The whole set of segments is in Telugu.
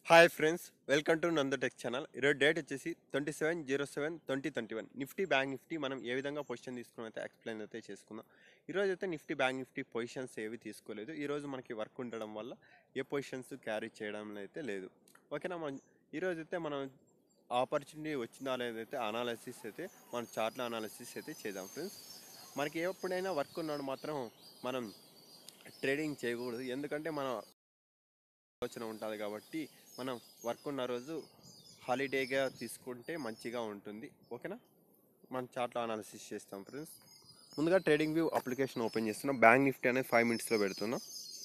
Hi friends welcome to Nandu tech channel ఈరోజు డేట్ వచ్చేసి twenty seven zero seven twenty twenty one nifty bank nifty మనం ఏ విధంగా పొజిషన్ తీసుకుని అయితే ఎక్స్ప్లెయిన్ అయితే చేసుకుందాం ఈరోజు అయితే నిఫ్టీ బ్యాంక్ నిఫ్టీ పొజిషన్స్ ఏవి తీసుకోలేదు ఈరోజు మనకి వర్క్ ఉండడం వల్ల ఏ పొజిషన్స్ క్యారీ చేయడం అయితే లేదు ఓకేనా మనం ఈరోజు అయితే మనం ఆపర్చునిటీ వచ్చిందా లేదైతే అనాలిసిస్ అయితే మన చార్ట్ల అనాలిసిస్ అయితే చేద్దాం ఫ్రెండ్స్ మనకి ఎప్పుడైనా వర్క్ ఉన్నాడు మాత్రం మనం ట్రేడింగ్ చేయకూడదు ఎందుకంటే మన ఆలోచన ఉంటుంది కాబట్టి మనం వర్క్ ఉన్న రోజు హాలిడేగా తీసుకుంటే మంచిగా ఉంటుంది ఓకేనా మనం చార్ట్లో అనాలిసిస్ చేస్తాం ఫ్రెండ్స్ ముందుగా ట్రేడింగ్ వ్యూ అప్లికేషన్ ఓపెన్ చేస్తున్నాం బ్యాంక్ నిఫ్టీ అనేది ఫైవ్ మినిట్స్లో పెడుతున్నాం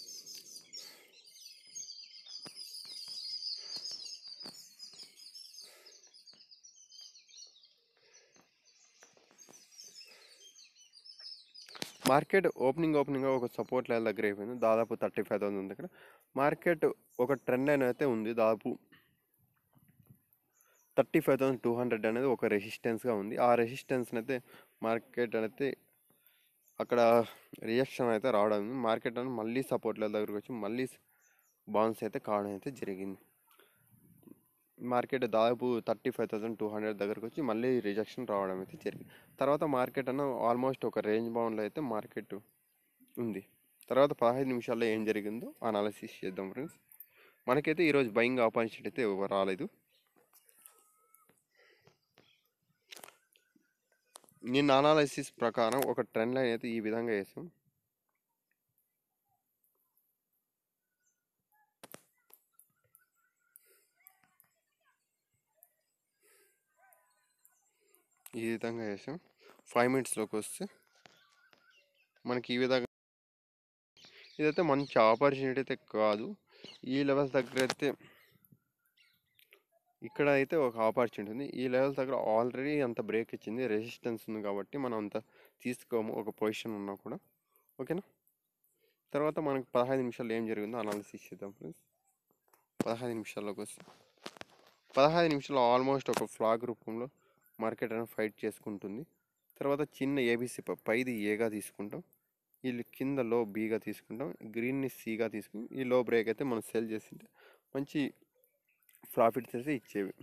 మార్కెట్ ఓపెనింగ్ ఓపెనింగ్ ఒక సపోర్ట్ లెవెల్ దగ్గర అయిపోయింది దాదాపు థర్టీ ఫైవ్ థౌసండ్ దగ్గర మార్కెట్ ఒక ట్రెండ్ లైన్ అయితే ఉంది దాదాపు thirty five thousand two hundred అనేది ఒక రెసిస్టెన్స్గా ఉంది ఆ రెసిస్టెన్స్ని అయితే మార్కెట్ అయితే అక్కడ రియాక్షన్ అయితే రావడం ఉంది. మార్కెట్ అనేది మళ్ళీ సపోర్ట్ లెవెల్ దగ్గరకు వచ్చి మళ్ళీ బౌన్స్ అయితే కావడం అయితే జరిగింది మార్కెట్ దాదాపు thirty five thousand two hundred దగ్గరకు వచ్చి మళ్ళీ రిజెక్షన్ రావడం అయితే జరిగింది తర్వాత మార్కెట్ అన్న ఆల్మోస్ట్ ఒక రేంజ్ బౌండ్లో అయితే మార్కెట్ ఉంది తర్వాత పదహైదు నిమిషాల్లో ఏం జరిగిందో అనాలిసిస్ చేద్దాం ఫ్రెండ్స్ మనకైతే ఈరోజు బయింగ్ ఆపర్చునిటీ అయితే ఎవరు రాలేదు నిన్న అనాలిసిస్ ప్రకారం ఒక ట్రెండ్ లైన్ అయితే ఈ విధంగా వేసాం ఈ విధంగా వేసాం ఫైవ్ మినిట్స్లోకి వస్తే మనకి ఈ విధంగా ఇదైతే మంచి ఆపర్చునిటీ అయితే కాదు ఈ లెవెల్స్ దగ్గర అయితే ఇక్కడ అయితే ఒక ఆపర్చునిటీ ఉంది ఈ లెవెల్స్ దగ్గర ఆల్రెడీ అంత బ్రేక్ ఇచ్చింది రెసిస్టెన్స్ ఉంది కాబట్టి మనం అంత తీసుకోము ఒక పొజిషన్ ఉన్నా కూడా ఓకేనా తర్వాత మనకి పదహైదు నిమిషాలు ఏం జరిగిందో అనాలిసిస్ చేద్దాం ఫ్రెండ్స్ పదహైదు నిమిషాల్లోకి వస్తే పదహైదు నిమిషాలు ఆల్మోస్ట్ ఒక ఫ్లాగ్ రూపంలో మార్కెట్ అనేది ఫైట్ చేసుకుంటుంది తర్వాత చిన్న ఏబీసీ పైది ఏగా తీసుకుంటాం వీళ్ళు కింద లో బీగా తీసుకుంటాం గ్రీన్ని సిగా తీసుకుని ఈ లో బ్రేక్ అయితే మనం సెల్ చేసింటే మంచి ప్రాఫిట్స్ అయితే ఇచ్చేవి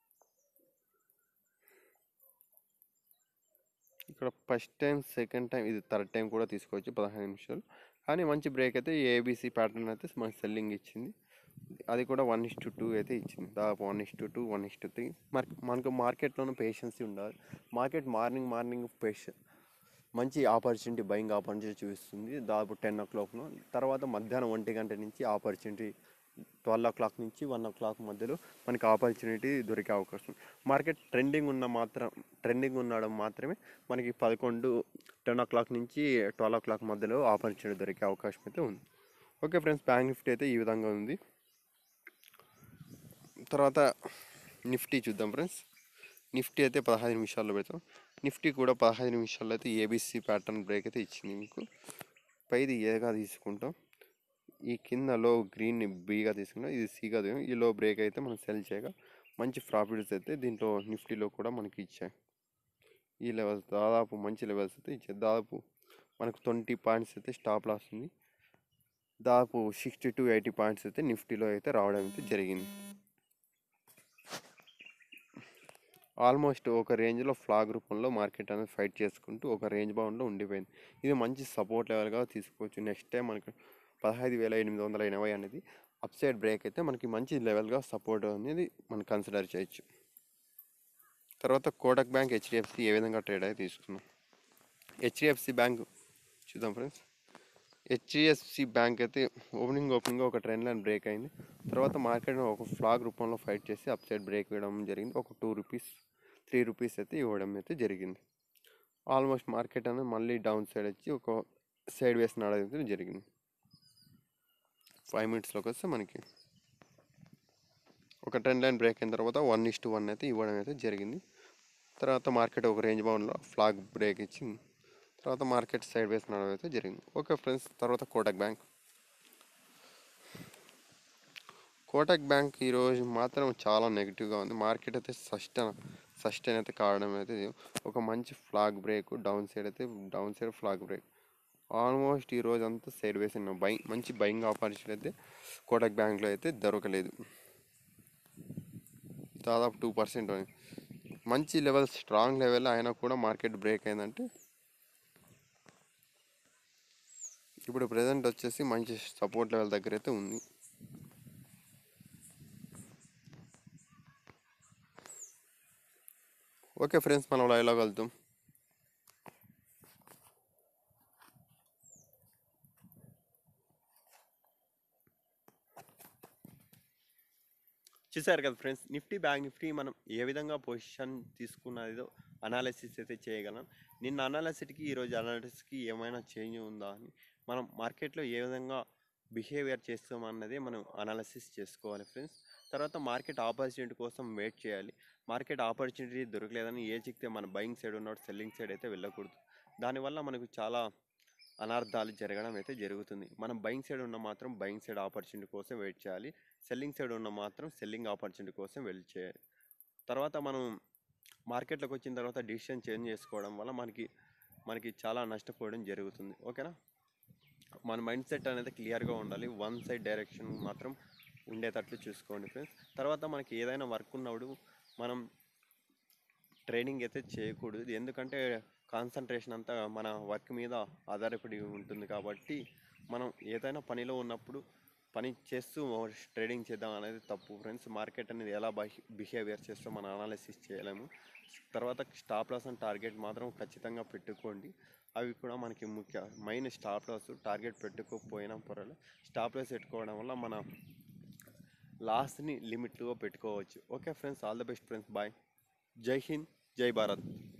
ఇక్కడ ఫస్ట్ టైం సెకండ్ టైం ఇది థర్డ్ టైం కూడా తీసుకోవచ్చు పదహైదు నిమిషాలు కానీ మంచి బ్రేక్ అయితే ఏబీసీ ప్యాటర్న్ అయితే మనకి సెల్లింగ్ ఇచ్చింది అది కూడా వన్ ఇస్ టు టూ అయితే ఇచ్చింది దాదాపు one is to two one is to three మరి మనకు మార్కెట్లోనూ పేషెన్సీ ఉండాలి మార్కెట్ మార్నింగ్ మార్నింగ్ పేష మంచి ఆపర్చునిటీ బయింగ్ ఆపర్చునిటీ చూపిస్తుంది దాదాపు టెన్ ఓ క్లాక్ను తర్వాత మధ్యాహ్నం ఒంటి గంట నుంచి ఆపర్చునిటీ ట్వెల్వ్ ఓ క్లాక్ నుంచి వన్ ఓ క్లాక్ మధ్యలో మనకి ఆపర్చునిటీ దొరికే అవకాశం మార్కెట్ ట్రెండింగ్ ఉన్న మాత్రం ట్రెండింగ్ ఉండడం మాత్రమే మనకి పదకొండు టెన్ ఓ క్లాక్ నుంచి ట్వెల్వ్ ఓ క్లాక్ మధ్యలో ఆపర్చునిటీ దొరికే అవకాశం అయితే ఉంది ఓకే ఫ్రెండ్స్ బ్యాంక్ నిఫ్టీ అయితే ఈ విధంగా ఉంది తర్వాత నిఫ్టీ చూద్దాం ఫ్రెండ్స్ నిఫ్టీ అయితే పదహైదు నిమిషాల్లో పెడతాం నిఫ్టీ కూడా పదహైదు నిమిషాల్లో అయితే ఏబీసీ ప్యాటర్న్ బ్రేక్ అయితే ఇచ్చింది మీకు పైది ఏగా తీసుకుంటాం ఈ కిందలో గ్రీన్ని బీగా తీసుకుంటాం ఇది సీగా తీసుకుంటాం ఈ లో బ్రేక్ అయితే మనం సెల్ చేయగా మంచి ప్రాఫిట్స్ అయితే దీంట్లో నిఫ్టీలో కూడా మనకి ఇచ్చాయి ఈ లెవెల్స్ దాదాపు మంచి లెవెల్స్ అయితే ఇచ్చాయి దాదాపు మనకు ట్వంటీ పాయింట్స్ అయితే స్టాప్ లాస్ ఉంది దాదాపు సిక్స్టీ టు ఎయిటీ పాయింట్స్ అయితే నిఫ్టీలో అయితే రావడం అయితే జరిగింది ఆల్మోస్ట్ ఒక రేంజ్లో ఫ్లాగ్ రూపంలో మార్కెట్ అనేది ఫైట్ చేసుకుంటూ ఒక రేంజ్ బౌండ్లో ఉండిపోయింది ఇది మంచి సపోర్ట్ లెవెల్గా తీసుకోవచ్చు నెక్స్ట్ టైం మనకి పదహైదు వేల ఎనిమిది వందల ఎనభై అనేది అప్ సైడ్ బ్రేక్ అయితే మనకి మంచి లెవెల్గా సపోర్ట్ అనేది మనం కన్సిడర్ చేయొచ్చు తర్వాత కోటక్ బ్యాంక్ హెచ్డిఎఫ్సి ఏ విధంగా ట్రేడ్ అయితే తీసుకున్నాం హెచ్డిఎఫ్సి బ్యాంక్ చూద్దాం ఫ్రెండ్స్ హెచ్డిఎఫ్సి బ్యాంక్ అయితే ఓపెనింగ్ ఓపెనింగ్ ఒక ట్రెండ్ లైన్ బ్రేక్ అయింది తర్వాత మార్కెట్ ఒక ఫ్లాగ్ రూపంలో ఫైట్ చేసి అప్ సైడ్ బ్రేక్ వేయడం జరిగింది ఒక టూ రూపీస్ త్రీ రూపీస్ అయితే ఇవ్వడం అయితే జరిగింది ఆల్మోస్ట్ మార్కెట్ అనేది మళ్ళీ డౌన్ సైడ్ వచ్చి ఒక సైడ్ వేసి నడవడం జరిగింది ఫైవ్ మినిట్స్లోకి వస్తే మనకి ఒక ట్రెండ్ లైన్ బ్రేక్ అయిన తర్వాత వన్ ఇస్ టు వన్ అయితే ఇవ్వడం అయితే జరిగింది తర్వాత మార్కెట్ ఒక రేంజ్ బౌండ్లో ఫ్లాగ్ బ్రేక్ ఇచ్చింది తర్వాత మార్కెట్ సైడ్ వేస్ నడవడం అయితే జరిగింది ఓకే ఫ్రెండ్స్ తర్వాత కోటక్ బ్యాంక్ కోటక్ బ్యాంక్ ఈరోజు మాత్రం చాలా నెగిటివ్గా ఉంది మార్కెట్ అయితే సస్టైన్ సస్టైన్ అయితే కావడం అయితే ఒక మంచి ఫ్లాగ్ బ్రేక్ డౌన్ సైడ్ అయితే downside flag break almost ఈ రోజు అంతా సైడ్ వేసిన బై మంచి బయింగ్ ఆపర్చునిటీ అయితే కోటక్ బ్యాంక్లో అయితే దొరకలేదు దాదాపు టూ పర్సెంట్ మంచి లెవెల్ స్ట్రాంగ్ లెవెల్ అయినా కూడా మార్కెట్ బ్రేక్ అయిందంటే ఇప్పుడు ప్రజెంట్ వచ్చేసి మంచి సపోర్ట్ లెవెల్ దగ్గర అయితే ఉంది ఓకే ఫ్రెండ్స్ మనం లైవ్లో వెళ్తాం చూసారు కదా ఫ్రెండ్స్ నిఫ్టీ బ్యాంక్ నిఫ్టీ మనం ఏ విధంగా పొజిషన్ తీసుకున్నదో అనాలిసిస్ అయితే చేయగలం నిన్న అనాలిసిస్కి ఈరోజు అనాలిసిస్కి ఏమైనా చేంజ్ ఉందా అని మనం మార్కెట్లో ఏ విధంగా బిహేవియర్ చేస్తామన్నది మనం అనాలిసిస్ చేసుకోవాలి ఫ్రెండ్స్ తర్వాత మార్కెట్ ఆపర్చునిటీ కోసం వెయిట్ చేయాలి మార్కెట్ ఆపర్చునిటీ దొరకలేదని ఏ చిక్తే మన బయింగ్ సైడ్ ఉన్నట్టు సెల్లింగ్ సైడ్ అయితే వెళ్ళకూడదు దానివల్ల మనకు చాలా అనర్థాలు జరగడం అయితే జరుగుతుంది మనం బయింగ్ సైడ్ ఉన్న మాత్రం బయింగ్ సైడ్ ఆపర్చునిటీ కోసం వెయిట్ చేయాలి సెల్లింగ్ సైడ్ ఉన్న మాత్రం సెల్లింగ్ ఆపర్చునిటీ కోసం వెయిట్ చేయాలి తర్వాత మనం మార్కెట్లోకి వచ్చిన తర్వాత డిసిషన్ చేంజ్ చేసుకోవడం వల్ల మనకి మనకి చాలా నష్టపోవడం జరుగుతుంది ఓకేనా మన మైండ్ సెట్ అనేది క్లియర్గా ఉండాలి వన్ సైడ్ డైరెక్షన్ మాత్రం ఉండేటట్లు చూసుకోండి ఫ్రెండ్స్ తర్వాత మనకి ఏదైనా వర్క్ ఉన్నప్పుడు మనం ట్రైనింగ్ అయితే చేయకూడదు ఎందుకంటే కాన్సన్ట్రేషన్ అంతా మన వర్క్ మీద ఆధారపడి ఉంటుంది కాబట్టి మనం ఏదైనా పనిలో ఉన్నప్పుడు పని చేస్తూ ట్రేడింగ్ చేద్దాం అనేది తప్పు ఫ్రెండ్స్ మార్కెట్ అనేది ఎలా బిహేవియర్ చేస్తూ మనం అనాలిసిస్ చేయలేము తర్వాత స్టాప్ లాస్ అండ్ టార్గెట్ మాత్రం ఖచ్చితంగా పెట్టుకోండి అవి కూడా మనకి ముఖ్య మెయిన్ స్టాప్ లాస్ టార్గెట్ పెట్టుకోకపోయినా పర్వాలేదు స్టాప్ లాస్ పెట్టుకోవడం వల్ల మన లాస్ని లిమిట్లో పెట్టుకోవచ్చు okay friends all the best friends bye Jai Hind జై భారత్